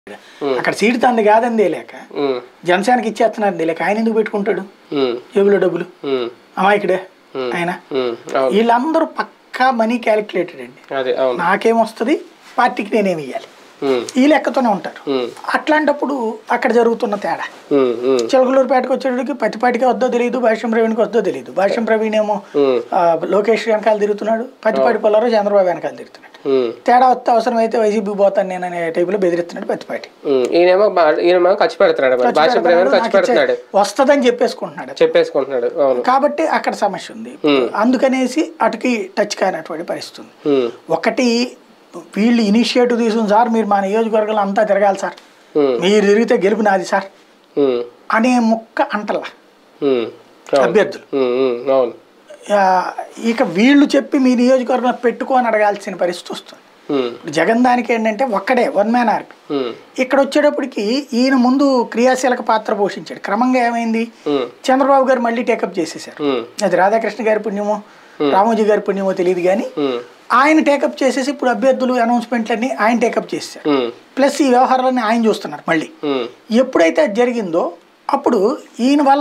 అక్కడ సీటు తంది కాదని లేక ఉమ్, జనసేనకి ఇచ్చేస్తున్నారు లేక ఆయన ఎందుకు పెట్టుకుంటాడు ఉమ్, జేబులో డబ్బులు ఉమ్, అమాయకుడే ఆయన ఉమ్, అవును వీళ్ళందరూ పక్కా మనీ క్యాలిక్యులేటెడ్ అండి అదే అవును నాకేమొస్తుంది పార్టీకి నేనేమి ఇవ్వాలి ఉమ్, ఈ లెక్కతోనే ఉంటారు ఉమ్, అట్లాంటప్పుడు అక్కడ జరుగుతున్న తేడా ఉమ్, ఉమ్, చిలకలూరుపేటకు వచ్చేటికి పత్తిపాటికి వద్దో తెలియదు భాష్యం ప్రవీణ్కి వద్దో తెలియదు భాష్యం ప్రవీణ్ ఏమో ఉమ్, ఆ, లోకేష్ వెనకాల తిరుగుతున్నాడు పత్తిపాటి పొలారు చంద్రబాబు వెనకాల తిరుగుతున్నాడు ఉమ్, తేడా వస్తే అవసరమైతే వైసీపీ పోతాను నేను అనే టైపులో బెదిరిస్తున్నాడు పత్తిపాటి ఉమ్. ఈయనేమో బా- ఈయనేమో ఖర్చు పెడుతున్నాడు మరి భాష ప్రేమ ఖర్చు పెడుతున్నాడు వస్తుందని చెప్పేసుకుంటున్నాడు చెప్పేసుకుంటున్నాడు అవును కాబట్టి అక్కడ సమస్య ఉంది అందుకనేసి అటుకి టచ్ కానటువంటి పరిస్థితి ఉంది ఉమ్, ఒకటి వీళ్ళు ఇనిషియేటివ్ తీసుకుని సార్ మీరు మా నియోజకవర్గంలో అంతా తిరగాలి సార్ ఉమ్, మీరు తిరిగితే గెలుపు నాది సార్ ఉమ్, అనే ముక్క అంటల్లా ఉమ్, అవును అభ్యర్థులు ఉమ్, ఉమ్, అవును ఆ, ఇక వీళ్ళు చెప్పి మీ నియోజకవర్గంలో పెట్టుకొని అడగాల్సిన పరిస్థితి వస్తుంది ఉమ్, ఇప్పుడు జగన్ దానికి ఏంటంటే ఒక్కడే వన్ మ్యాన్ ఆర్మీ ఉమ్, ఇక్కడ వచ్చేటప్పటికి ఈయన ముందు క్రియాశీలక పాత్ర పోషించాడు క్రమంగా ఏమైంది ఉమ్, చంద్రబాబు గారు మళ్ళీ టేకప్ చేసేసారు ఉమ్, అది రాధాకృష్ణ గారి పుణ్యమో రామోజీ గారి పుణ్యమో తెలియదు కానీ ఉమ్, ఆయన టేకప్ చేసేసి ఇప్పుడు అభ్యర్థులు అనౌన్స్మెంట్లన్నీ ఆయన టేకప్ చేశారు ఉమ్, ప్లస్ ఈ వ్యవహారాలన్నీ ఆయన చూస్తున్నారు మళ్ళీ ఉమ్. ఎప్పుడైతే అది జరిగిందో అప్పుడు ఈయన వల్ల